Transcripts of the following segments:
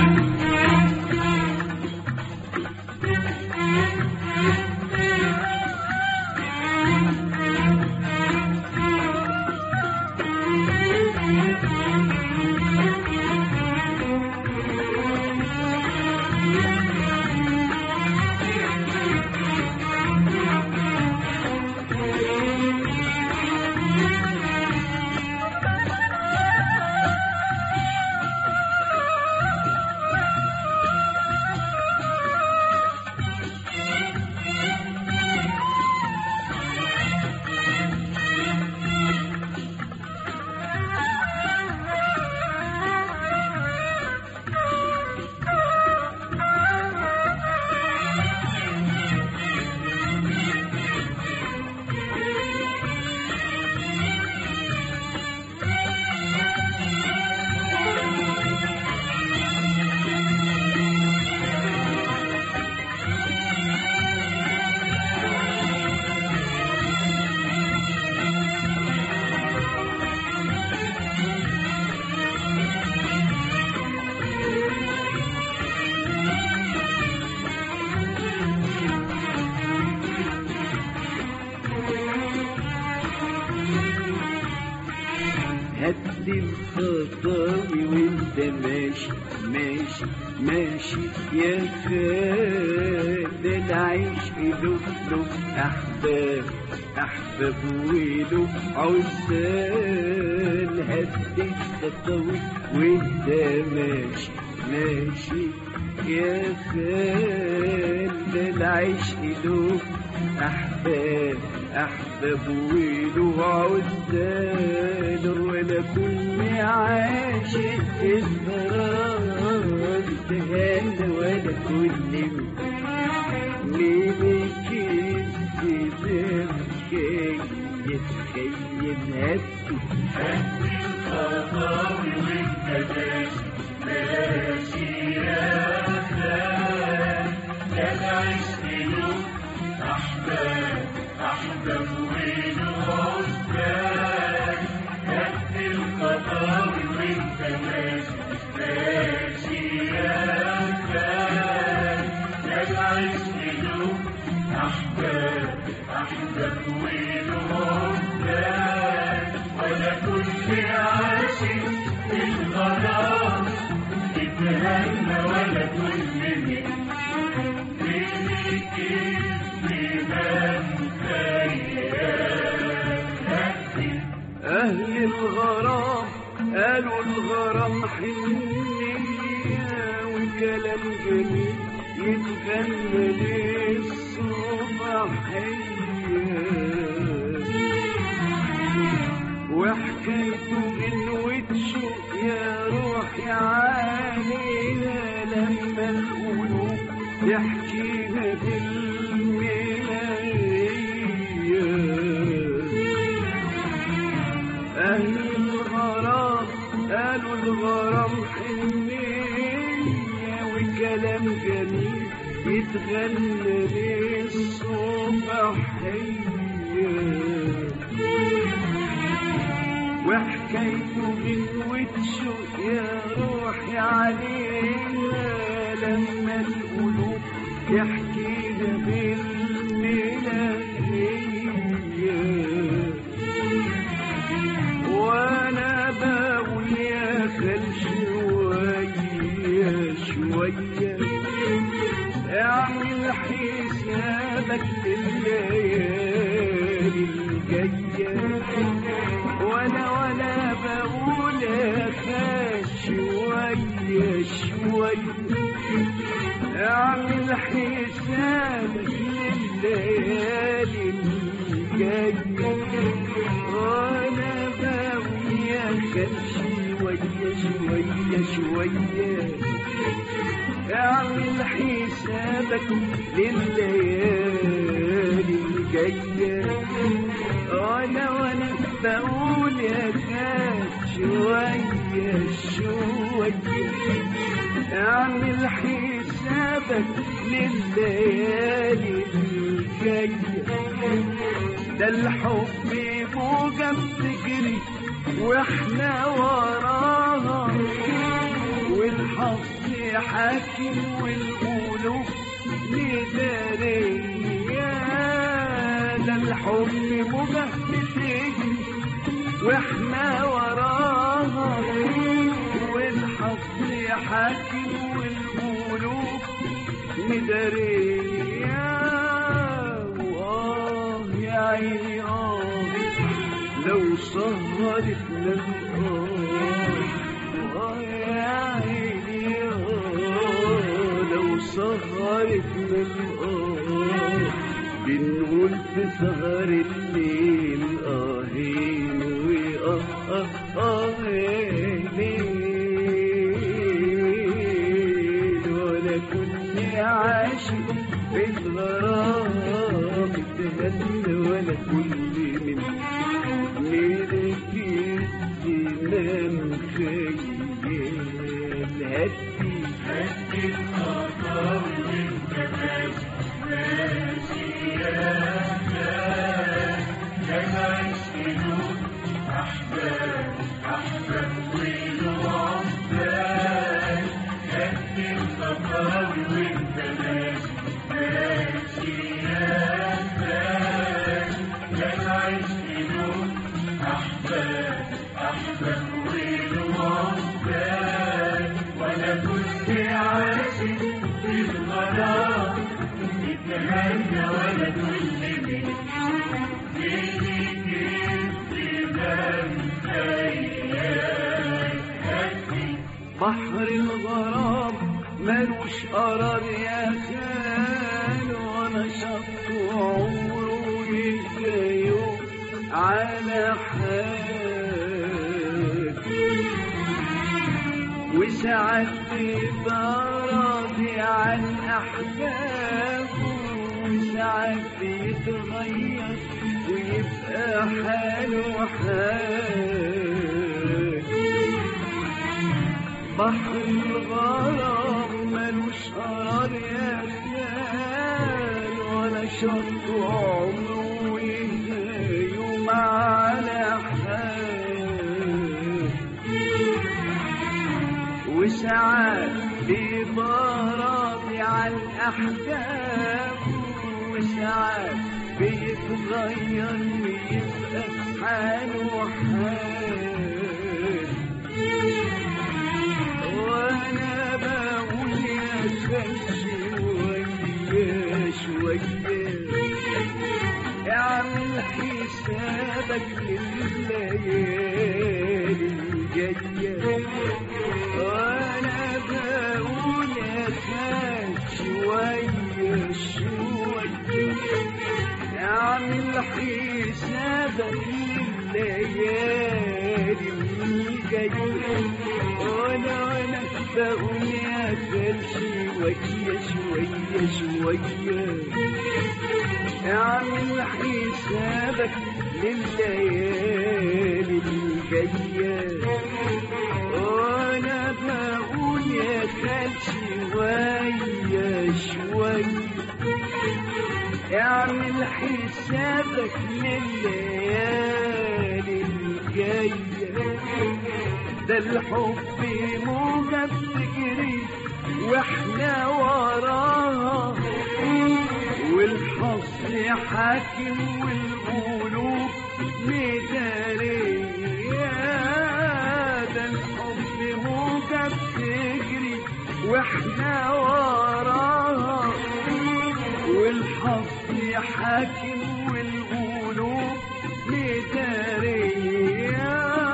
هد الخطاوي وانت ماشي ماشي ماشي يا خال العيش له له احباب احباب وله عزال هد الخطاوي وانت ماشي ماشي يا خال العيش له احباب احباب وله عزال ولا كل عاشق اضطرار تهان ولا كل ليلك الزباب كيف كيف هاتي الخطاوي وانت ماشي ماشي يا خال ده العشق له احباب احباب وله عزال هد الخطاوي وانت ماشي ماشي يا خال ده العشق له احباب احباب وله عزال ولا كل عاشق الغرام يتهنى ولا كل من بينك بمن خيال أهل الغرام قالوا الغرام حنية وكلام جميل يتغنى للصباحية وحكايته غنوة شوق يا روحي عليها لما القلوب تحكيها بالملاية أهل الغرام قالوا الغرام حنية وكلام جميل يتغنى للصباحية وحكايته غنوة شوق يا روحي عليها لما القلوب تحكيها بالملاية وانا بقول يا خال شوية شوية اعمل حسابك لليالي الجاية وانا وانا بقول يا خال شوية شوية اعمل حسابك لليالي الجاية وانا بقول يا خال شوية شوية شوية اعمل حسابك لليالي الجاية وانا وانا بقول يا خال شوية شوية اعمل حسابك لليالي الجاية ده الحب موجة بتجري واحنا وراها والحب حاكم والقلوب مدارية ده الحب مجهز واحنا وراها والحظ حاكم والقلوب مدارية وآه يا عيني آه لو سهرت للقار آه يا عيني آه لو سهرت للقار بنقول في سهر الليل آهين وآه آه آه ليل ولا كنت عاشق في الغرام تهل ولا كل من ليلك السلام خيال هدي هدي الخطر وانت ماشي ماشي يا خال لا نعيش قلوب احباب احباب وله عقبال هدي الخطر وانت ماشي ماشي يا خال لا نعيش قلوب احباب احباب وله عقبال ولا كنت عاشق في الغرام اتهنى ولا كل من ليلك السلام خيال هدي بحر الغرام ملوش قرار يا خال وانا شط عمره يبقى يوم على حال وساعات بيبقى راضي عن احبابه وساعات بيتغير ويبقى حاله حال بحر الغرام ملوش قرار يا خال ولا شط عمره يهدى يوم على حال وساعات بيبقى راضي عن أحباب وساعات بيتغير ويبقى حاله حال وانا بقول يا خال شوية شوية اعمل حسابك لليالي الجاية وانا بقول يا خال شوية شوية اعمل حسابك لليالي الجاية وانا وانا بقول يا خال شوية شوية شوية اعمل حسابك لليالي الجاية وانا بقول يا خال شوية شوية اعمل حسابك لليالي الجاية ده الحب موجة بتجري واحنا وراها والحظ حاكم والقلوب مدارية ده الحب موجة بتجري واحنا وراها والحظ حاكم والقلوب مدارية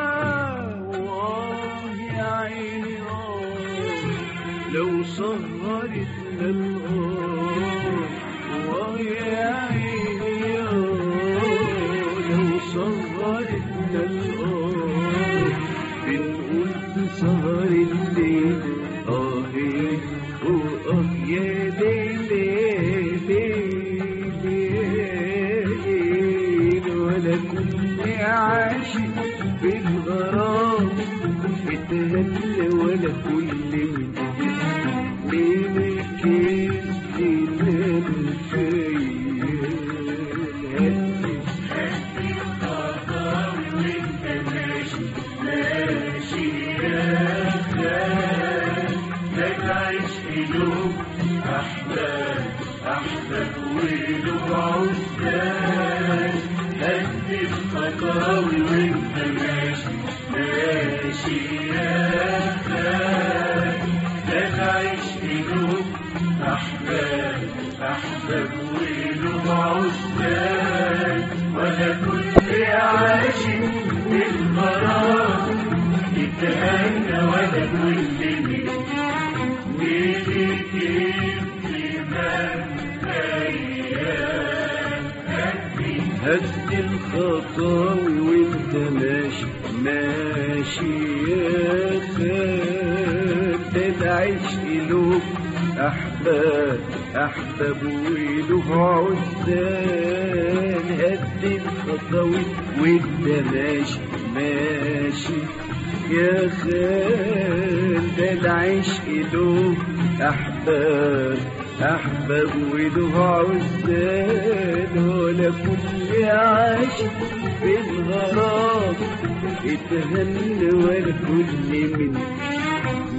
واه يا عيني آه لو سهرت للقار واه يا عيني آه لو سهرت للقار بنقول في سهر الليل اه واه يا ليل ليل ولا كل عاشق بالغرام اتهل ولا كل من ليلك السلام خيال هدي الخطر وانت ماشي ماشي يا خال لا له أحباب أحباب وله عزال هد الخطاوي وانت ماشي ماشي يا خال لا تعيش له أحباب أحباب وله عزال ولا كل عاشق بالغرام يتهنى ولا كل من هد الخطاوي وانت ماشي ماشي يا خال ده العشق له احباب احباب وله عزال هد الخطاوي وانت ماشي ماشي يا خال ده العشق له احباب احباب وله عزال ولا كل عاشق بالغرام اتهنى ولا كل من